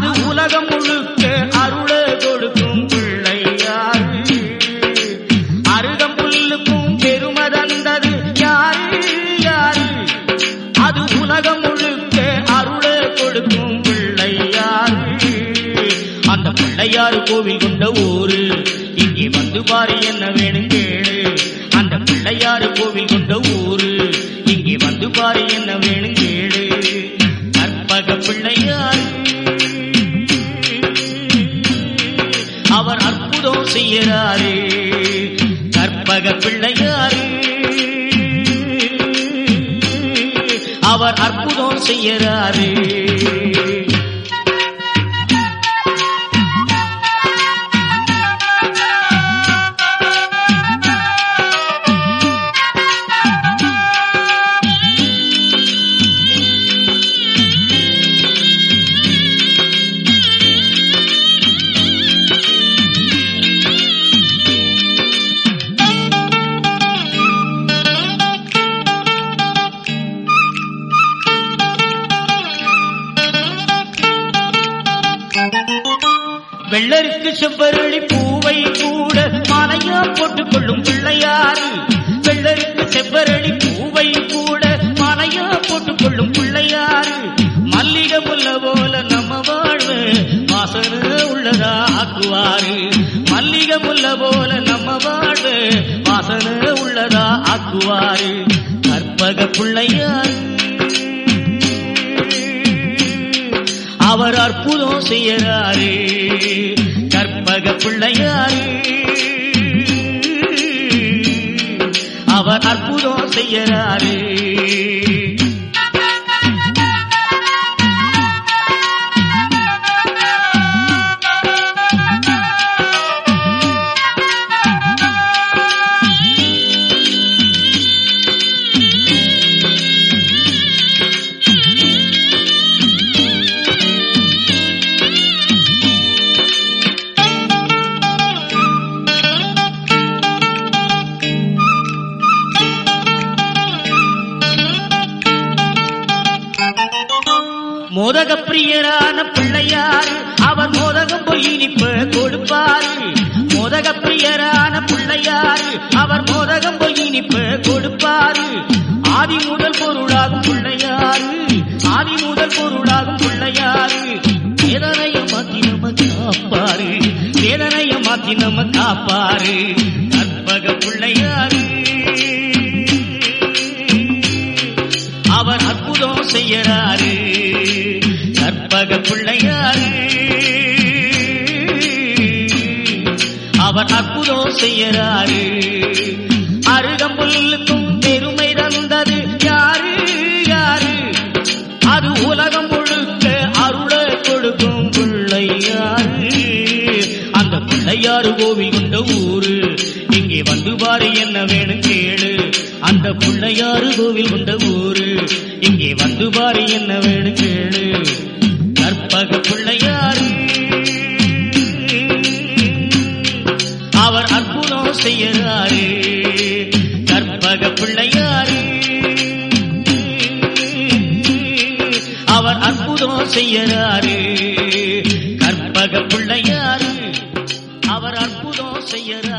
அது உலகம் முழுக்க அருள கொடுக்கும் பிள்ளையாரு அருகம் புல்லுக்கும் பெருமை தந்தது யாரு யாரு அது உலகம் முழுக்க அருள கொடுக்கும் பிள்ளையாரு அந்த பிள்ளையாரு கோவில் கொண்ட ஊரு இங்கே வந்து பாரு என்ன வேணும் கேளு அந்த பிள்ளையாரு கோவில் கொண்ட ஊரு இங்கே வந்து பாரு என்ன வேணும் கேளு கற்பக பிள்ளையாரு அவர் அற்புதம் செய்யறாரு கற்பக பிள்ளையாரு அவர் அற்புதம் செய்யறாரு வெள்ளருக்கு செவ்வரளி பூவை கூட மாலையா போட்டுக் கொள்ளும் பிள்ளையாரு வெள்ளருக்கு செவ்வரளி பூவை கூட மாலையா போட்டுக் கொள்ளும் பிள்ளையாரு மல்லிகை முல்ல போல நம்ம வாழ்வு வாசன உள்ளதா ஆக்குவாரு மல்லிகை முல்ல போல நம்ம வாழ்வு வாசன உள்ளதா ஆக்குவாரு கற்பக பிள்ளையாரு அவர் அற்புதம் செய்யறாரு கற்பக பிள்ளையாரு அவர் அற்புதம் செய்யறாரு மோதக பிரியரான பிள்ளையாரு அவர் மோதகம் போய் இனிப்ப கொடுப்பாரு மோதக பிரியரான பிள்ளையாரு அவர் மோதகம் போய் இனிப்ப கொடுப்பாரு ஆதி முதல் பொருளாகும் பிள்ளையாரு ஆதி முதல் பொருளாகும் பிள்ளையாரு வேதனைய மாத்தி நம்ம காப்பாரு வேதனைய மாத்தி நம்ம காப்பாரு கற்பக பிள்ளையாரு அவர் அற்புதம் செய்யறாரு கற்பக பிள்ளையாரு அவர் அற்புதம் செய்யறாரு அருகம்புல்லுக்கும் பெருமை தந்தது யாரு யாரு அது உலகம் முழுக்க அருள கொடுக்கும் பிள்ளையாரு அந்த பிள்ளையாரு கோவில் கொண்ட ஊரு இங்கே வந்து பாரு என்ன வேணும் கேளு அந்த பிள்ளையாரு கோவில் கொண்ட ஊரு இங்கே வந்து பாரு என்ன வேணும் கேளு கற்பக பிள்ளையாரு அவர் அற்புதம் செய்யறாரு கற்பக பிள்ளையாரு அவர் அற்புதம் செய்யறாரு கற்பக பிள்ளையாரு அவர் அற்புதம் செய்யறாரு